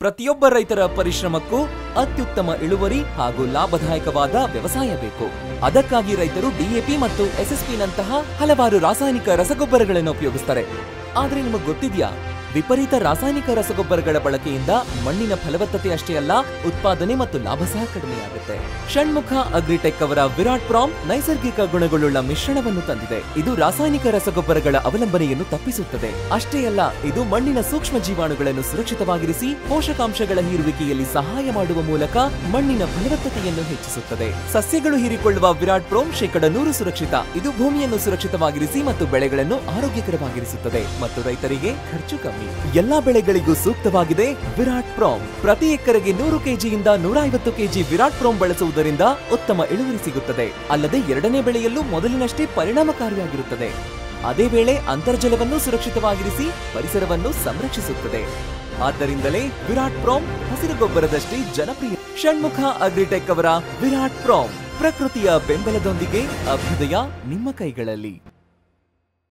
ಪ್ರತಿಯೊಬ್ಬ ರೈತರ ಪರಿಶ್ರಮಕ್ಕೂ ಅತ್ಯುತ್ತಮ ಇಳುವರಿ ಹಾಗೂ ಲಾಭದಾಯಕವಾದ ವ್ಯವಸಾಯ ಬೇಕು ಅದಕ್ಕಾಗಿ ರೈತರು ಡಿಎಪಿ ಮತ್ತು ಎಸ್ಎಸ್ಪಿ ನಂತಹ ಹಲವಾರು ರಾಸಾಯನಿಕ ರಸಗೊಬ್ಬರಗಳನ್ನು ಉಪಯೋಗಿಸ್ತಾರೆ ಆದ್ರೆ ನಿಮಗೆ ಗೊತ್ತಿದ್ಯಾ ವಿಪರೀತ ರಾಸಾಯನಿಕ ರಸಗೊಬ್ಬರಗಳ ಬಳಕೆಯಿಂದ ಮಣ್ಣಿನ ಫಲವತ್ತತೆ ಅಷ್ಟೇ ಅಲ್ಲ ಉತ್ಪಾದನೆ ಮತ್ತು ಲಾಭ ಸಹ ಕಡಿಮೆಯಾಗುತ್ತೆ ಷಣ್ಮುಖ ಅಗ್ರಿಟೆಕ್ ಅವರ ವಿರಾಟ್ ಪ್ರಾಮ್ ನೈಸರ್ಗಿಕ ಗುಣಗಳುಳ್ಳ ಮಿಶ್ರಣವನ್ನು ತಂದಿದೆ ಇದು ರಾಸಾಯನಿಕ ರಸಗೊಬ್ಬರಗಳ ಅವಲಂಬನೆಯನ್ನು ತಪ್ಪಿಸುತ್ತದೆ ಅಷ್ಟೇ ಅಲ್ಲ ಇದು ಮಣ್ಣಿನ ಸೂಕ್ಷ್ಮ ಜೀವಾಣುಗಳನ್ನು ಸುರಕ್ಷಿತವಾಗಿರಿಸಿ ಪೋಷಕಾಂಶಗಳ ಹೀರುವಿಕೆಯಲ್ಲಿ ಸಹಾಯ ಮಾಡುವ ಮೂಲಕ ಮಣ್ಣಿನ ಫಲವತ್ತತೆಯನ್ನು ಹೆಚ್ಚಿಸುತ್ತದೆ ಸಸ್ಯಗಳು ಹೀರಿಕೊಳ್ಳುವ ವಿರಾಟ್ ಪ್ರೋಮ್ ಶೇಕಡ ನೂರು ಸುರಕ್ಷಿತ ಇದು ಭೂಮಿಯನ್ನು ಸುರಕ್ಷಿತವಾಗಿರಿಸಿ ಮತ್ತು ಬೆಳೆಗಳನ್ನು ಆರೋಗ್ಯಕರವಾಗಿರಿಸುತ್ತದೆ ಮತ್ತು ರೈತರಿಗೆ ಖರ್ಚು ಕಮ್ಮಿ ಎಲ್ಲಾ ಬೆಳೆಗಳಿಗೂ ಸೂಕ್ತವಾಗಿದೆ ವಿರಾಟ್ ಪ್ರೋಮ್ ಪ್ರತಿ ಎಕರೆಗೆ ನೂರು ಕೆಜಿಯಿಂದ ನೂರ ಐವತ್ತು ಕೆಜಿ ವಿರಾಟ್ ಪ್ರೋಮ್ ಬಳಸುವುದರಿಂದ ಉತ್ತಮ ಇಳುವರಿ ಸಿಗುತ್ತದೆ ಅಲ್ಲದೆ ಎರಡನೇ ಬೆಳೆಯಲ್ಲೂ ಮೊದಲಿನಷ್ಟೇ ಪರಿಣಾಮಕಾರಿಯಾಗಿರುತ್ತದೆ ಅದೇ ವೇಳೆ ಅಂತರ್ಜಲವನ್ನು ಸುರಕ್ಷಿತವಾಗಿರಿಸಿ ಪರಿಸರವನ್ನು ಸಂರಕ್ಷಿಸುತ್ತದೆ ಆದ್ದರಿಂದಲೇ ವಿರಾಟ್ ಪ್ರೋಮ್ ಹಸಿರು ಗೊಬ್ಬರದಷ್ಟೇ ಜನಪ್ರಿಯ ಷಣ್ಮುಖ ಅಗ್ರಿಟೆಕ್ ಅವರ ವಿರಾಟ್ ಪ್ರೋಮ್ ಪ್ರಕೃತಿಯ ಬೆಂಬಲದೊಂದಿಗೆ ಅಭ್ಯುದಯ ನಿಮ್ಮ ಕೈಗಳಲ್ಲಿ